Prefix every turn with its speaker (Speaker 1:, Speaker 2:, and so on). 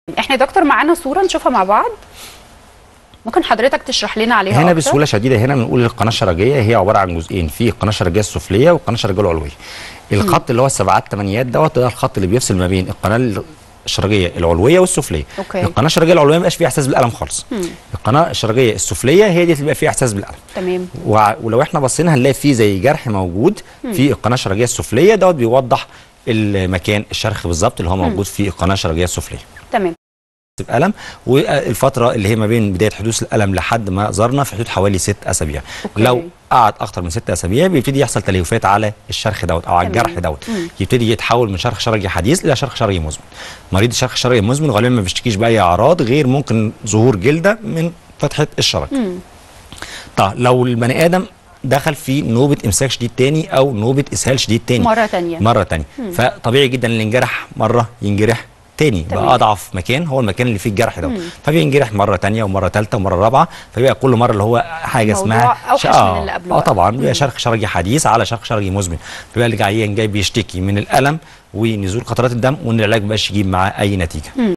Speaker 1: احنا يا دكتور معانا صوره نشوفها مع بعض ممكن حضرتك تشرح لنا عليها
Speaker 2: هنا
Speaker 1: أكتر؟
Speaker 2: بسهوله شديده هنا بنقول القناه الشرجيه هي عباره عن جزئين في القناه الشرجيه السفليه والقناه الشرجيه العلويه الخط اللي هو السبعات الثمانيات دوت ده الخط اللي بيفصل ما بين القناه الشرجيه العلويه والسفليه
Speaker 1: أوكي.
Speaker 2: القناه الشرجيه العلويه ما بيبقاش فيها احساس بالالم خالص القناه الشرجيه السفليه هي دي اللي بيبقى فيها احساس بالالم
Speaker 1: تمام
Speaker 2: وع- ولو احنا بصينا هنلاقي في زي جرح موجود في القناه الشرجيه السفليه دوت بيوضح المكان الشرخ بالظبط اللي هو موجود في القناه الشرجيه السفليه
Speaker 1: تمام
Speaker 2: بألم والفترة اللي هي ما بين بداية حدوث الألم لحد ما زرنا في حدود حوالي ست أسابيع
Speaker 1: أوكي.
Speaker 2: لو قعد أكتر من ست أسابيع بيبتدي يحصل تليفات على الشرخ دوت أو على
Speaker 1: تمام.
Speaker 2: الجرح دوت يبتدي يتحول من شرخ شرجي حديث إلى شرخ شرجي مزمن مريض الشرخ الشرجي المزمن غالبا ما بيشتكيش بأي أعراض غير ممكن ظهور جلدة من فتحة الشرج طيب لو البني آدم دخل في نوبة إمساك شديد تاني أو نوبة إسهال شديد تاني
Speaker 1: مرة تانية.
Speaker 2: مرة تانية فطبيعي جدا اللي ينجرح مرة ينجرح تاني
Speaker 1: تمام.
Speaker 2: بقى اضعف مكان هو المكان اللي فيه الجرح ده فبينجرح مره تانية ومره ثالثه ومره رابعه فبيبقى كل مره اللي هو حاجه
Speaker 1: الموضوع
Speaker 2: اسمها
Speaker 1: أوحش من
Speaker 2: آه،
Speaker 1: اللي قبله
Speaker 2: اه
Speaker 1: بقى.
Speaker 2: طبعا بيبقى شرخ شرجي حديث على شرخ شرجي مزمن بيبقى العيان جاي بيشتكي من الالم ونزول قطرات الدم وان العلاج مبقاش يجيب معاه اي نتيجه